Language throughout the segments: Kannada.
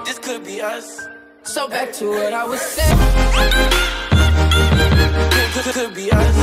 this could be us. So back to what I was saying. Could, could, could be us.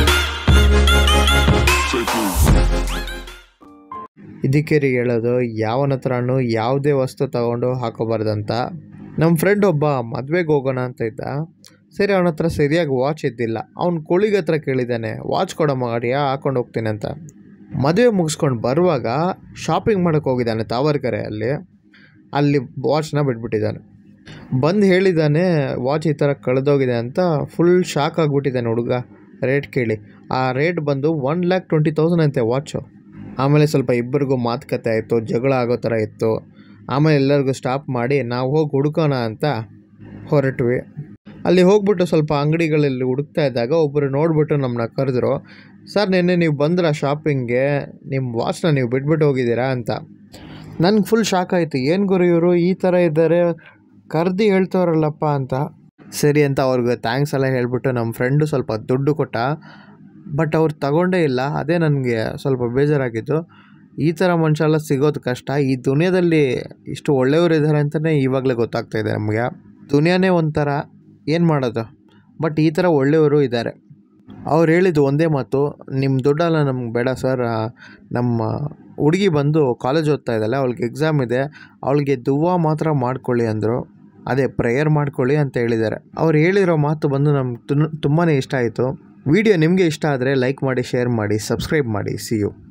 ಇದಕ್ಕೆ ರೀ ಹೇಳೋದು ಯಾವನ ಹತ್ರನೂ ಯಾವುದೇ ವಸ್ತು ತಗೊಂಡು ಹಾಕೋಬಾರ್ದಂತ ನಮ್ಮ ಫ್ರೆಂಡ್ ಒಬ್ಬ ಮದ್ವೆಗೆ ಹೋಗೋಣ ಅಂತ ಇದ್ದ ಸರಿ ಅವನ ಹತ್ರ ಸರಿಯಾಗಿ ವಾಚ್ ಇದ್ದಿಲ್ಲ ಅವ್ನ ಕುಳಿಗೆ ಹತ್ರ ಕೇಳಿದ್ದಾನೆ ವಾಚ್ ಕೊಡೋ ಮಾಡಿ ಹಾಕೊಂಡು ಹೋಗ್ತೀನಿ ಅಂತ ಮದುವೆ ಮುಗಿಸ್ಕೊಂಡು ಬರುವಾಗ ಶಾಪಿಂಗ್ ಮಾಡೋಕ್ಕೆ ಹೋಗಿದ್ದಾನೆ ತಾವರ್ಕೆರೆಯಲ್ಲಿ ಅಲ್ಲಿ ವಾಚ್ನ ಬಿಟ್ಬಿಟ್ಟಿದ್ದಾನೆ ಬಂದು ಹೇಳಿದ್ದಾನೆ ವಾಚ್ ಈ ಥರ ಕಳೆದೋಗಿದೆ ಅಂತ ಫುಲ್ ಶಾಕ್ ಆಗಿಬಿಟ್ಟಿದ್ದಾನೆ ಹುಡುಗ ರೇಟ್ ಕೇಳಿ ಆ ರೇಟ್ ಬಂದು ಒನ್ ಲ್ಯಾಕ್ ಟ್ವೆಂಟಿ ತೌಸಂಡ್ ಅಂತೆ ವಾಚು ಆಮೇಲೆ ಸ್ವಲ್ಪ ಇಬ್ಬರಿಗೂ ಮಾತುಕತೆ ಆಯಿತು ಜಗಳ ಆಗೋ ಥರ ಇತ್ತು ಆಮೇಲೆ ಎಲ್ಲರಿಗೂ ಸ್ಟಾಪ್ ಮಾಡಿ ನಾವು ಹೋಗಿ ಹುಡ್ಕೋಣ ಅಂತ ಹೊರಟ್ವಿ ಅಲ್ಲಿ ಹೋಗ್ಬಿಟ್ಟು ಸ್ವಲ್ಪ ಅಂಗಡಿಗಳಲ್ಲಿ ಹುಡುಕ್ತಾ ಇದ್ದಾಗ ಒಬ್ಬರು ನೋಡ್ಬಿಟ್ಟು ನಮ್ಮನ್ನ ಕರೆದ್ರು ಸರ್ ನಿನ್ನೆ ನೀವು ಬಂದ್ರ ಶಾಪಿಂಗ್ಗೆ ನಿಮ್ಮ ವಾಚ್ನ ನೀವು ಬಿಟ್ಬಿಟ್ಟು ಹೋಗಿದ್ದೀರಾ ಅಂತ ನನಗೆ ಫುಲ್ ಶಾಕ್ ಆಯಿತು ಏನು ಗುರು ಇವರು ಈ ಥರ ಇದ್ದಾರೆ ಕರ್ದು ಹೇಳ್ತವ್ರಲ್ಲಪ್ಪ ಅಂತ ಸರಿ ಅಂತ ಅವ್ರಿಗೆ ಥ್ಯಾಂಕ್ಸ್ ಎಲ್ಲ ಹೇಳಿಬಿಟ್ಟು ನಮ್ಮ ಫ್ರೆಂಡು ಸ್ವಲ್ಪ ದುಡ್ಡು ಕೊಟ್ಟ ಬಟ್ ಅವ್ರು ತಗೊಂಡೇ ಇಲ್ಲ ಅದೇ ನನಗೆ ಸ್ವಲ್ಪ ಬೇಜಾರಾಗಿತ್ತು ಈ ಥರ ಮನುಷ್ಯ ಎಲ್ಲ ಸಿಗೋದು ಕಷ್ಟ ಈ ದುನಿಯಾದಲ್ಲಿ ಇಷ್ಟು ಒಳ್ಳೆಯವರು ಇದ್ದಾರೆ ಅಂತಲೇ ಇವಾಗಲೇ ಗೊತ್ತಾಗ್ತಾ ಇದೆ ನಮಗೆ ದುನಿಯಾನೇ ಒಂಥರ ಏನು ಮಾಡೋದು ಬಟ್ ಈ ಥರ ಒಳ್ಳೆಯವರು ಇದ್ದಾರೆ ಅವ್ರು ಹೇಳಿದ್ದು ಒಂದೇ ಮಾತು ನಿಮ್ಮ ದುಡ್ಡೆಲ್ಲ ನಮ್ಗೆ ಬೇಡ ಸರ್ ಆ, ನಮ್ಮ ಹುಡುಗಿ ಬಂದು ಕಾಲೇಜ್ ಓದ್ತಾ ಇದ್ದಾಳೆ ಅವಳಿಗೆ ಎಕ್ಸಾಮ್ ಇದೆ ಅವಳಿಗೆ ದುವ್ವಾ ಮಾತ್ರ ಮಾಡ್ಕೊಳ್ಳಿ ಅಂದರು ಅದೇ ಪ್ರೇಯರ್ ಮಾಡ್ಕೊಳ್ಳಿ ಅಂತ ಹೇಳಿದ್ದಾರೆ ಅವ್ರು ಹೇಳಿರೋ ಮಾತು ಬಂದು ನಮ್ಗೆ ತುಂಬಾ ಇಷ್ಟ ಆಯಿತು ವಿಡಿಯೋ ನಿಮಗೆ ಇಷ್ಟ ಆದರೆ ಲೈಕ್ ಮಾಡಿ ಶೇರ್ ಮಾಡಿ ಸಬ್ಸ್ಕ್ರೈಬ್ ಮಾಡಿ ಸಿ ಯು